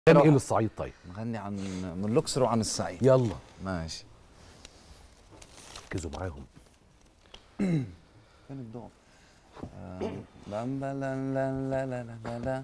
تعمل ايه للصعيد طيب نغني عن من الاقصر وعن الصعيد يلا ماشي ركزوا معاهم فين الضوء آه، بام با لا لا لا لا لا لا لا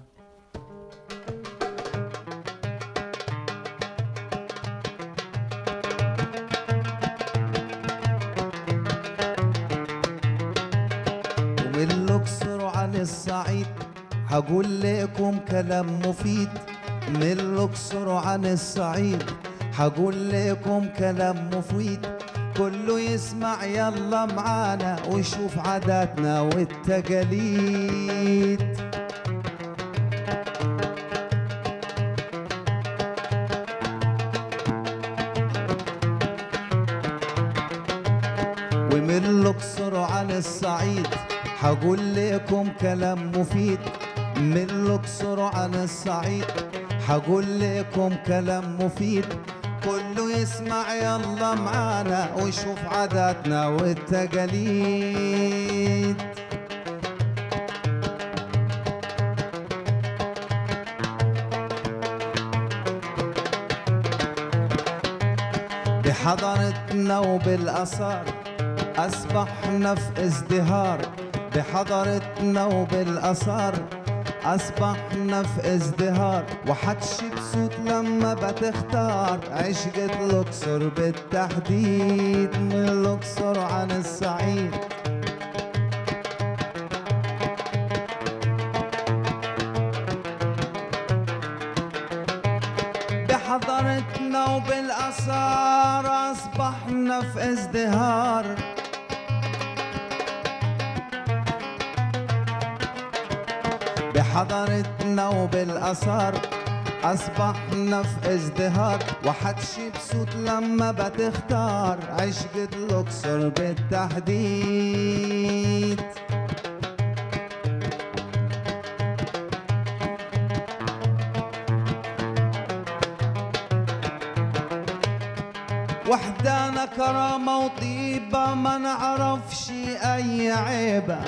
ومن الاقصر وعن الصعيد هقول لكم كلام مفيد من الاقصر وعن الصعيد هقول لكم كلام مفيد كله يسمع يلا معانا ويشوف عاداتنا والتقاليد ومن الاقصر وعن الصعيد هقول لكم كلام مفيد من الاقصر وعن الصعيد هقول لكم كلام مفيد كله يسمع يلا معانا ويشوف عاداتنا والتقاليد بحضرتنا وبالأثار أصبحنا في ازدهار بحضرتنا وبالأثار أصبحنا في ازدهار وحدش بصوت لما بتختار عشقة الأقصر بالتحديد من الأقصر عن الصعيد بحضرتنا وبالأثار أصبحنا في ازدهار بحضرتنا وبالأثار أصبحنا في ازدهار وحدش بصوت لما بتختار عشقة الأقصر بالتحديد وحدانا كرامة وطيبة ما نعرفش أي عيبة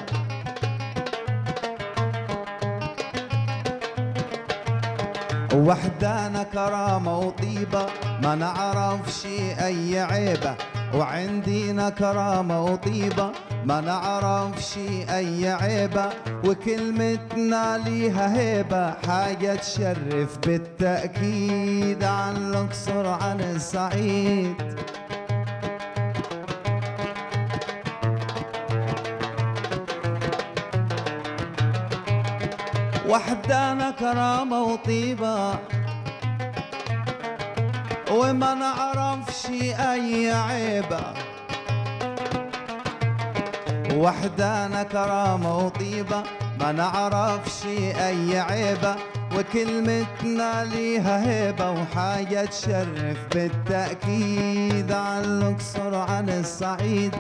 وحدانا كرامة وطيبة ما نعرفش أي عيبة وعندينا كرامة وطيبة ما نعرفش أي عيبة وكلمتنا ليها هيبة حاجة تشرف بالتأكيد عن الأقصر عن الصعيد وحدانا كرامة وطيبة وما نعرفش أي عيبة وحدانا كرامة وطيبة ما نعرفش أي عيبة وكلمتنا ليها هيبة وحاجة تشرف بالتأكيد عن الأقصر عن الصعيد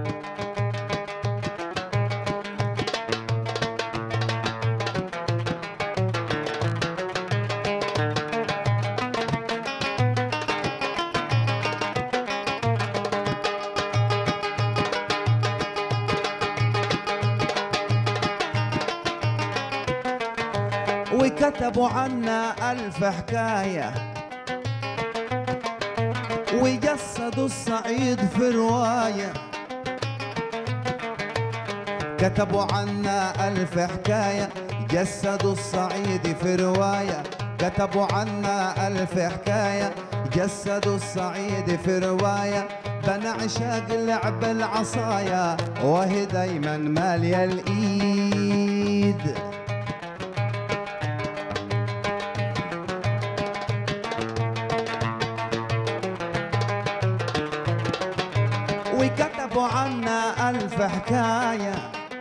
وكتبوا عنا ألف حكاية وجسدوا الصعيد في رواية كتبوا عنا ألف حكاية جسدوا الصعيد في رواية كتبوا عنا ألف حكاية جسدوا الصعيد في رواية بنعشق لعب العصايا وهي دايما مالية الإيد وكتبوا عنا ألف حكاية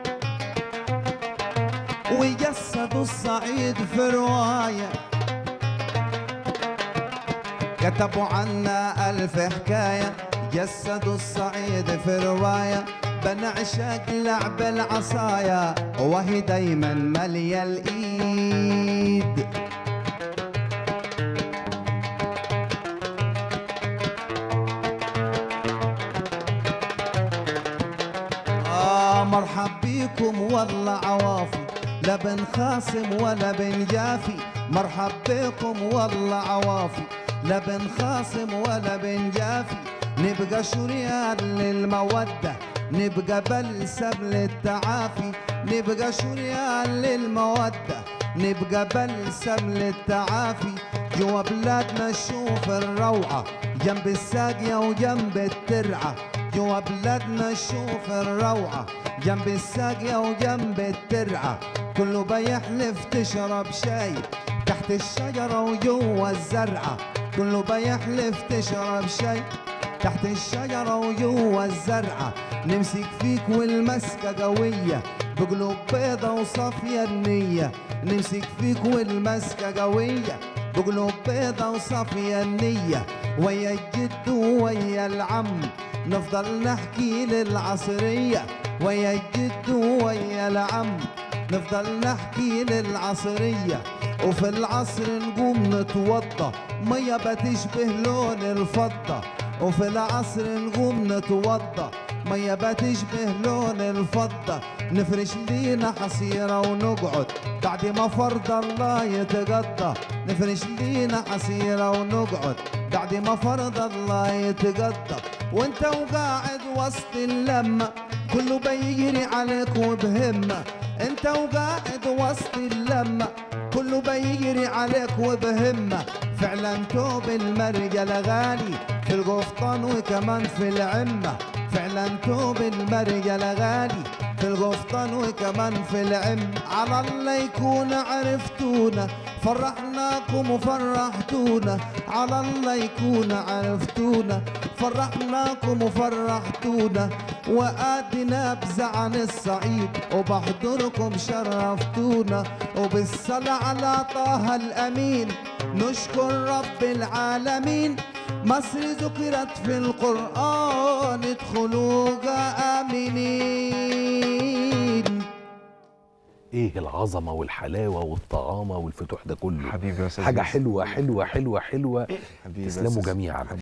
وجسدوا الصعيد في رواية كتبوا عنا ألف حكاية جسدوا الصعيد في رواية بنعشق لعب العصايا وهي دايما مالية الإيد آه مرحب بيكم والله عوافي لا بنخاصم ولا بنجافي مرحب بكم والله عوافي لا بنخاصم ولا بنجافي نبقى شريان للمودة نبقى بلسم للتعافي نبقى شريان للمودة نبقى بلسم للتعافي جوا بلادنا نشوف الروعة جنب الساقية وجنب الترعة جوا بلادنا نشوف الروعة جنب الساقية وجنب الترعة كله بيحلف تشرب شاي تحت الشجرة وجوا الزرعة كله بيحلف تشرب شاي تحت الشجرة وجوا الزرعة نمسك فيك والمسكة قوية بقلوب بيضة وصافية النية نمسك فيك والمسكة قوية بقلوب بيضة وصافية النية ويا الجد ويا العم نفضل نحكي للعصرية ويا الجد ويا العم نفضل نحكي للعصرية وفي العصر نقوم نتوضى مية بتشبه لون الفضة وفي العصر نقوم نتوضى مية بتشبه لون الفضة نفرش لينا حصيرة ونقعد بعد ما فرض الله يتقضى نفرش لينا حصيرة ونقعد بعد ما فرض الله يتقضى وانت وقاعد وسط اللمة كله بيجري عليك وبهمة انت وقاعد وسط اللمة كله بيجري عليك وبهمة فعلا توب المرجل غالي في القفطان وكمان في العمة فعلا توب المرجل غالي في القفطان وكمان في العم على الله يكون عرفتونا فرحناكم وفرحتونا على الله يكون عرفتونا فرحناكم وفرحتونا وآدنا نبذة عن الصعيد وبحضركم شرفتونا وبالصلاة على طه الأمين نشكر رب العالمين مصر ذكرت في القرآن ادخلوا آمنين ايه العظمه والحلاوه والطعامه والفتوح ده كله حبيبي يا استاذ حاجه يوسف. حلوه حلوه حلوه حلوه حبيبي يا تسلموا أستاذ. جميعا